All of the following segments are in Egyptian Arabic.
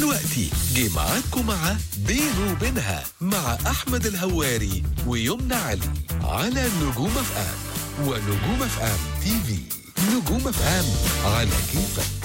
دلوقتي جه معاكم مع بينه وبينها مع أحمد الهواري ويمنى علي على نجوم اف ام ونجوم اف ام تي في نجوم اف ام على كيفك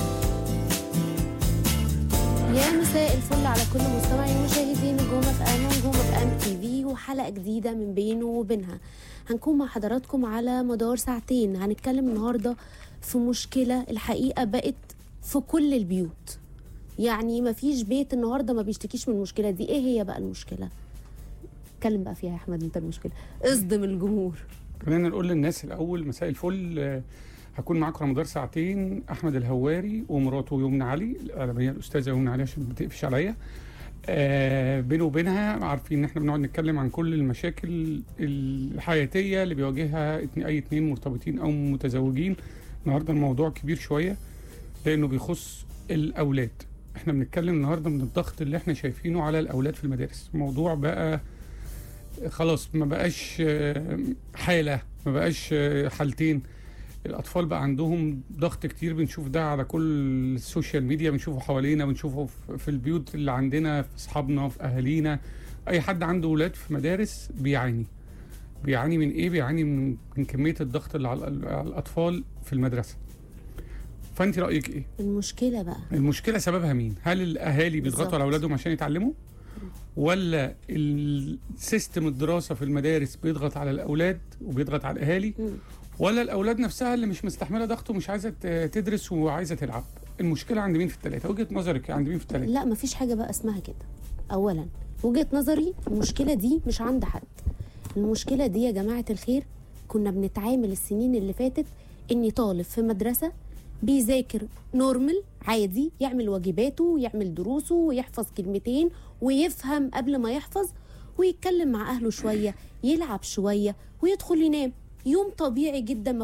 يا مساء الفل على كل مستمعي ومشاهدي نجوم اف ام ونجوم اف ام تي في وحلقه جديده من بينه وبينها هنكون مع حضراتكم على مدار ساعتين هنتكلم النهارده في مشكله الحقيقه بقت في كل البيوت يعني مفيش بيت النهارده ما بيشتكيش من المشكله دي ايه هي بقى المشكله اتكلم بقى فيها يا احمد انت المشكله اصدم الجمهور خلينا نقول للناس الاول مساء الفل آه، هكون معاكم على مدار ساعتين احمد الهواري ومراته يمنى علي الاعلاميه الاستاذه يمنى علي عشان ما تقفش عليا آه بينه وبينها عارفين ان احنا بنقعد نتكلم عن كل المشاكل الحياتيه اللي بيواجهها اتنين- اي اتنين مرتبطين او متزوجين النهارده الموضوع كبير شويه لانه بيخص الاولاد احنا بنتكلم النهارده من الضغط اللي احنا شايفينه على الاولاد في المدارس الموضوع بقى خلاص ما بقاش آه، حاله ما بقاش آه، حالتين الاطفال بقى عندهم ضغط كتير بنشوف ده على كل السوشيال ميديا بنشوفه حوالينا بنشوفه في- في البيوت اللي عندنا في اصحابنا في اهالينا اي حد عنده ولاد في مدارس بيعاني بيعاني من ايه بيعاني من, من كميه الضغط اللي على ال- على الاطفال في المدرسه فانت رايك ايه المشكله بقى المشكله سببها مين هل الاهالي بيضغطوا بالظبط. على اولادهم عشان يتعلموا ولا السيستم الدراسه في المدارس بيضغط على الاولاد وبيضغط على الاهالي مم. ولا الاولاد نفسها اللي مش مستحمله ضغط ومش عايزه ت- تدرس وعايزه تلعب المشكله عند مين في الثلاثه وجهه نظرك عند مين في الثلاثه لا مفيش حاجة بقى اسمها كده أولا وجهة نظري المشكلة دي مش عند حد المشكلة دي يا جماعة الخير كنا بنتعامل السنين اللي فاتت إني طالب في مدرسة بيذاكر نورمال عادي يعمل واجباته ويعمل دروسه ويحفظ كلمتين ويفهم قبل ما يحفظ ويتكلم مع أهله شوية يلعب شوية ويدخل ينام يوم طبيعي جدا ما